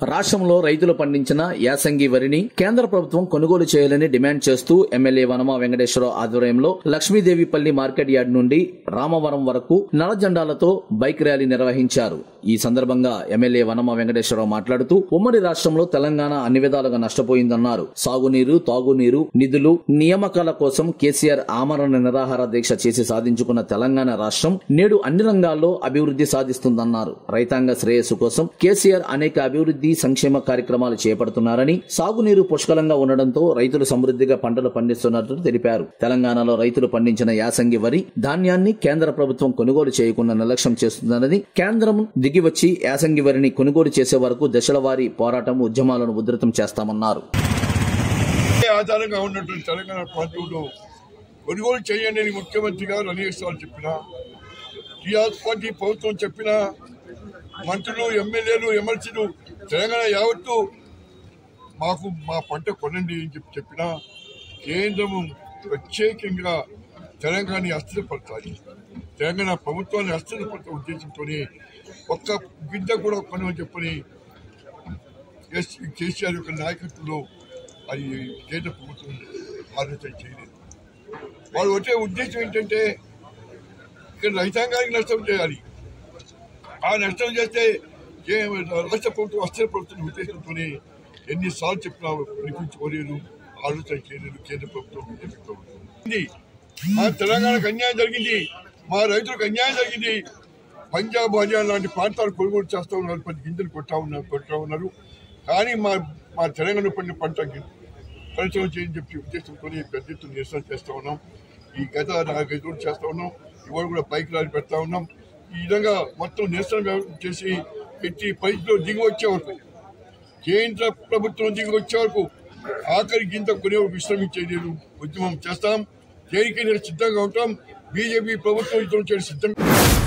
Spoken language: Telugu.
రాష్ట్రంలో రైతులు పండించిన యాసంగి వరిని కేంద్ర ప్రభుత్వం కొనుగోలు చేయాలని డిమాండ్ చేస్తూ ఎమ్మెల్యే వనమ వెంకటేశ్వరరావు ఆధ్వర్యంలో లక్ష్మీదేవిపల్లి మార్కెట్ యార్డ్ నుండి రామవరం వరకు నల్లజెండాలతో బైక్ ర్యాలీ నిర్వహించారు ఈ సందర్భంగా ఎమ్మెల్యే వనమ వెంకటేశ్వరరావు మాట్లాడుతూ ఉమ్మడి రాష్ట్రంలో తెలంగాణ అన్ని విధాలుగా నష్టపోయిందన్నారు సాగునీరు తాగునీరు నిధులు నియామకాల కోసం కేసీఆర్ ఆమరణ నిరాహార దీక్ష చేసి సాధించుకున్న తెలంగాణ రాష్ట్రం నేడు అన్ని రంగాల్లో అభివృద్ధి సాధిస్తుందన్నారు రైతాంగ శ్రేయస్సు కోసం కేసీఆర్ అనేక అభివృద్ధి సంక్షేమ కార్యక్రమాలు చేపడుతున్నారని సాగునీరు పుష్కలంగా ఉండడంతో రైతులు సమృద్ధిగా పంటలు పండిస్తున్నట్లు తెలిపారు తెలంగాణలో రైతులు పండించిన యాసంగి వరి ధాన్యాన్ని కేంద్ర ప్రభుత్వం కొనుగోలు చేయకుండా నిర్లక్ష్యం చేస్తుందని కేంద్రం దిగివచ్చి యాసంగి వరిని కొనుగోలు చేసే వరకు దశల వారీ పోరాటం ఉద్యమాలను ఉధృతం చేస్తామన్నారు ఆధారంగా ఉన్నటువంటి తెలంగాణ ప్రాంతంలో కొనుగోలు చేయండి అని ముఖ్యమంత్రి గారు అనేక సార్లు చెప్పిన టీఆర్ఎస్ పార్టీ ప్రభుత్వం చెప్పిన మంత్రులు ఎమ్మెల్యేలు ఎమ్మెల్సీలు తెలంగాణ యావత్తు మాకు మా పంట కొనండి అని చెప్పి చెప్పిన కేంద్రము ప్రత్యేకంగా తెలంగాణ అస్థిరపరచాలి తెలంగాణ ప్రభుత్వాన్ని అస్థిరపరచే ఉద్దేశంతో ఒక్క గింజ కూడా కొనమని చెప్పని ఎస్ కేసీఆర్ యొక్క నాయకత్వంలో అది కేంద్ర ప్రభుత్వం ఆలోచన చేయలేదు వాళ్ళు వచ్చే ఉద్దేశం ఏంటంటే ఇక్కడ రైతాంగానికి నష్టం చేయాలి ఆ నష్టం చేస్తే ఏ- రాష్ట్ర ప్రభుత్వం అస్థిరపడుతున్న ఉద్దేశంతో ఎన్నిసార్లు చెప్పినా వినిపించుకోలేదు ఆలోచన చేయలేదు కేంద్ర ప్రభుత్వం బీజేపీ ప్రభుత్వం ఇది మా తెలంగాణకు అన్యాయం జరిగింది మా రైతులకు అన్యాయం జరిగింది పంజాబ్ హర్యానా లాంటి ప్రాంతాలు కొనుగోలు చేస్తూ ఉన్నారు పది గింజలు కొట్టా ఉన్నారు కొట్టా ఉన్నారు కానీ మా మా తెలంగాణ పండిన పంట పరిశ్రమ చేయని చెప్పి ఉద్దేశంతో పెద్ద ఎత్తున నిరసన చేస్తూ ఉన్నాం ఈ గత నాలుగైదు రోజులు చేస్తూ ఉన్నాం ఇవాళ కూడా బైక్ ర్యాలీ పెడతా ఉన్నాం ఈ విధంగా మొత్తం నిరసన చేసి ఎట్టి పరిస్థితిలో దిగి వచ్చే వరకు కేంద్ర ప్రభుత్వం దిగి వచ్చే వరకు ఆఖరి గింత కొనే విశ్రమించేది లేదు ఉద్యమం చేస్తాం దేనికైనా సిద్ధంగా ఉంటాం బీజేపీ ప్రభుత్వం యుద్ధం చేయడం సిద్ధంగా